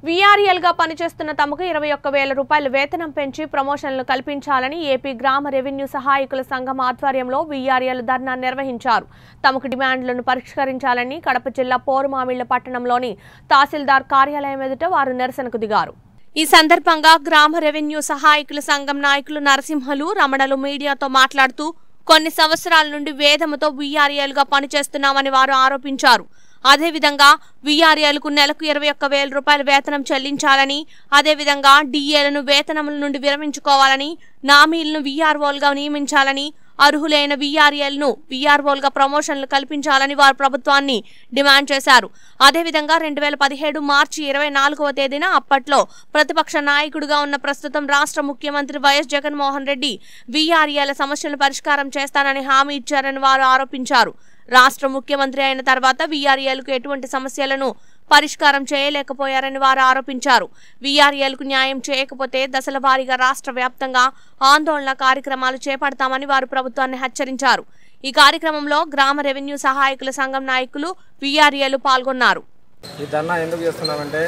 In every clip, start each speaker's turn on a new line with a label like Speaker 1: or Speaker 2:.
Speaker 1: VRL గా పనిచేస్తున్న తమకు ఇరవై ఒక్క వేల రూపాయల వేతనం పెంచి ప్రమోషన్లు కల్పించాలని ఏపీ గ్రామ రెవెన్యూ సహాయకుల సంఘం ఆధ్వర్యంలో వీఆర్ఎల్ ధర్నా నిర్వహించారు తమకు డిమాండ్లను పరిష్కరించాలని కడప జిల్లా పోరుమామిళ్ల పట్టణంలోని తహసీల్దార్ కార్యాలయం ఎదుట వారు నిరసనకు దిగారు ఈ సందర్భంగా గ్రామ రెవెన్యూ సహాయకుల సంఘం నాయకులు నరసింహలు రమణలు మీడియాతో మాట్లాడుతూ కొన్ని సంవత్సరాల నుండి వేదముతో వీఆర్ఎల్ గా పనిచేస్తున్నామని వారు ఆరోపించారు అదేవిధంగా వీఆర్ఏలకు నెలకు ఇరవై ఒక్క వేల రూపాయల వేతనం చెల్లించాలని అదేవిధంగా డిఏలను వేతనముల నుండి విరమించుకోవాలని నామీలను వీఆర్ఓలుగా నియమించాలని అర్హులైన వీఆర్ఏలను వీఆర్ఓలుగా ప్రమోషన్లు కల్పించాలని వారు ప్రభుత్వాన్ని డిమాండ్ చేశారు అదేవిధంగా రెండు వేల పదిహేడు మార్చి ఇరవై నాలుగవ తేదీన అప్పట్లో ప్రతిపక్ష నాయకుడిగా ఉన్న ప్రస్తుతం రాష్ట్ర ముఖ్యమంత్రి వైఎస్ జగన్మోహన్ రెడ్డి వీఆర్ఏల సమస్యలను పరిష్కారం చేస్తానని హామీ ఇచ్చారని వారు ఆరోపించారు రాష్ట్ర ముఖ్యమంత్రి అయిన తర్వాత వీఆర్ఏలకు ఎటువంటి సమస్యలను పరిష్కారం చేయలేకపోయారని వారు ఆరోపించారు వీఆర్ఏలకు న్యాయం చేయకపోతే దశల వారీగా రాష్ట్ర వ్యాప్తంగా ఆందోళన కార్యక్రమాలు చేపడతామని వారు ప్రభుత్వాన్ని హెచ్చరించారు ఈ కార్యక్రమంలో గ్రామ రెవెన్యూ సహాయకుల సంఘం నాయకులు వీఆర్ఏలు పాల్గొన్నారు
Speaker 2: ఈ ధర్నా ఎందుకు చేస్తున్నామంటే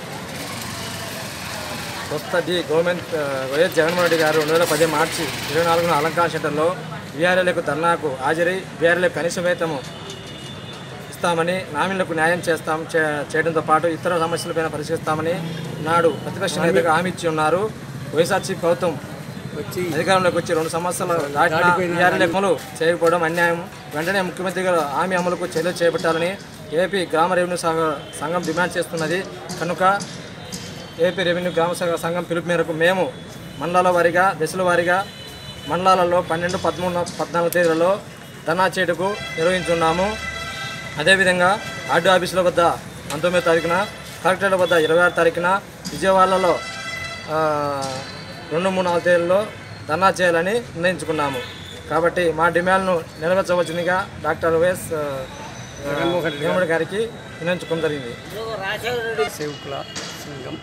Speaker 2: కొత్త డి గవర్నమెంట్ ఆ, వైఎస్ జగన్మోహన్ రెడ్డి గారు రెండు వేల పది మార్చి ఇరవై నాలుగున అలంకార సెంటర్లో వీఆర్ఎల్ఏకు ధర్నాకు హాజరై వీఆర్ఎల్ఏ కనీస వేతము ఇస్తామని నామినులకు న్యాయం చేస్తాం చే- చేయడంతో పాటు ఇతర సమస్యలపైన పరిశీలిస్తామని నాడు ప్రతిపక్ష నేతగా హామీ ఇచ్చి ఉన్నారు వైఎస్ఆర్సీ ప్రభుత్వం
Speaker 3: వచ్చి
Speaker 2: అధికారంలోకి వచ్చి రెండు సంవత్సరాలు దాటిన వీఆర్ఎల్ అమలు చేయకపోవడం అన్యాయం వెంటనే ముఖ్యమంత్రి గారు హామీ అమలుకు చర్యలు చేపట్టాలని ఏపీ గ్రామ రెవెన్యూ సంఘ- సంఘం డిమాండ్ చేస్తున్నది కనుక ఏపీ రెవెన్యూ గ్రామ సంఘ సంఘం పిలుపు మేరకు మేము మండలాల వారీగా దశల వారీగా మండలాలలో పన్నెండు పదమూడు పద్నాలుగు తేదీలలో ధర్నా చేటుకు నిర్వహించున్నాము అదేవిధంగా ఆర్డీ ఆఫీసుల వద్ద పంతొమ్మిదో తారీఖున కలెక్టరేట్ వద్ద ఇరవై ఆరు తారీఖున విజయవాడలో ఆ, రెండు మూడు నాలుగు తేదీల్లో ధర్నా చేయాలని నిర్ణయించుకున్నాము కాబట్టి మా డిమాండ్ను నెరవేర్చవలసిందిగా డాక్టర్ వైఎస్ ఆ, జగన్మోహన్ గారికి వినియోగించుకోవడం జరిగింది
Speaker 3: సేవకుల సంఘం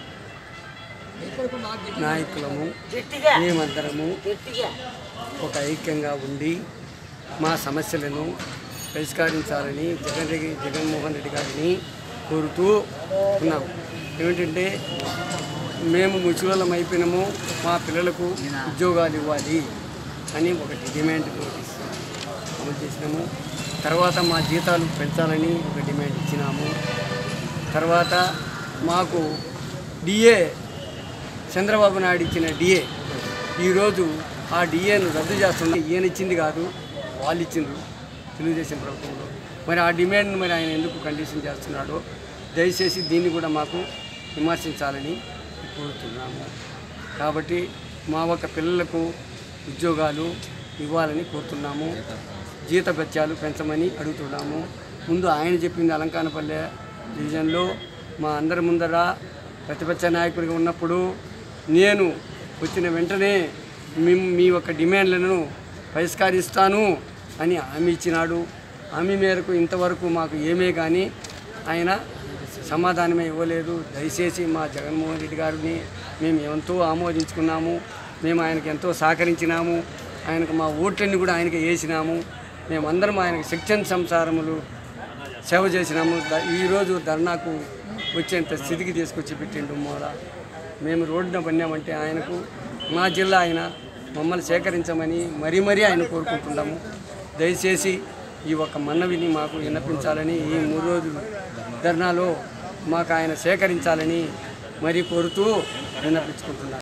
Speaker 3: నాయకులము మేమందరము ఒక ఐక్యంగా ఉండి మా సమస్యలను పరిష్కరించాలని జగన్ రెడ్డి జగన్మోహన్ రెడ్డి గారిని కోరుతూ ఉన్నాం ఏమిటంటే మేము ముసలోళ్ళం అయిపోయినాము మా పిల్లలకు ఉద్యోగాలు ఇవ్వాలి అని ఒకటి డిమాండ్ నోటీస్ అమలు చేసినాము తర్వాత మా జీతాలు పెంచాలని ఒక డిమాండ్ ఇచ్చినాము తర్వాత మాకు డిఏ చంద్రబాబు నాయుడు ఇచ్చిన డిఏ ఈరోజు ఆ డిఏను రద్దు చేస్తుంది ఈయన ఇచ్చింది కాదు వాళ్ళు ఇచ్చిండ్రు తెలుగుదేశం ప్రభుత్వంలో మరి ఆ డిమాండ్ను మరి ఆయన ఎందుకు కండిషన్ చేస్తున్నాడో దయచేసి దీన్ని కూడా మాకు విమర్శించాలని కోరుతున్నాము కాబట్టి మా ఒక పిల్లలకు ఉద్యోగాలు ఇవ్వాలని కోరుతున్నాము జీతభత్యాలు పెంచమని అడుగుతున్నాము ముందు ఆయన చెప్పింది అలంకానపల్లె డివిజన్లో మా అందరి ముందర ప్రతిపక్ష నాయకుడిగా ఉన్నప్పుడు నేను వచ్చిన వెంటనే మీ మీ యొక్క డిమాండ్లను పరిష్కరిస్తాను అని హామీ ఇచ్చినాడు హామీ మేరకు ఇంతవరకు మాకు ఏమే కానీ ఆయన సమాధానమే ఇవ్వలేదు దయచేసి మా జగన్మోహన్ రెడ్డి గారిని మేము ఎంతో ఆమోదించుకున్నాము మేము ఆయనకి ఎంతో సహకరించినాము ఆయనకు మా ఓట్లన్నీ కూడా ఆయనకి వేసినాము మేమందరం ఆయనకు శిక్షణ సంసారములు సేవ చేసినాము ద- ఈరోజు ధర్నాకు వచ్చేంత స్థితికి తీసుకొచ్చి పెట్టిండు మూల మేము రోడ్డున పడినామంటే ఆయనకు మా జిల్లా ఆయన మమ్మల్ని సేకరించమని మరీ మరీ ఆయన కోరుకుంటున్నాము దయచేసి ఈ ఒక్క మన్నవిని మాకు విన్నపించాలని ఈ మూడు రోజులు ధర్నాలో మాకు ఆయన సేకరించాలని మరీ కోరుతూ విన్నపించుకుంటున్నాను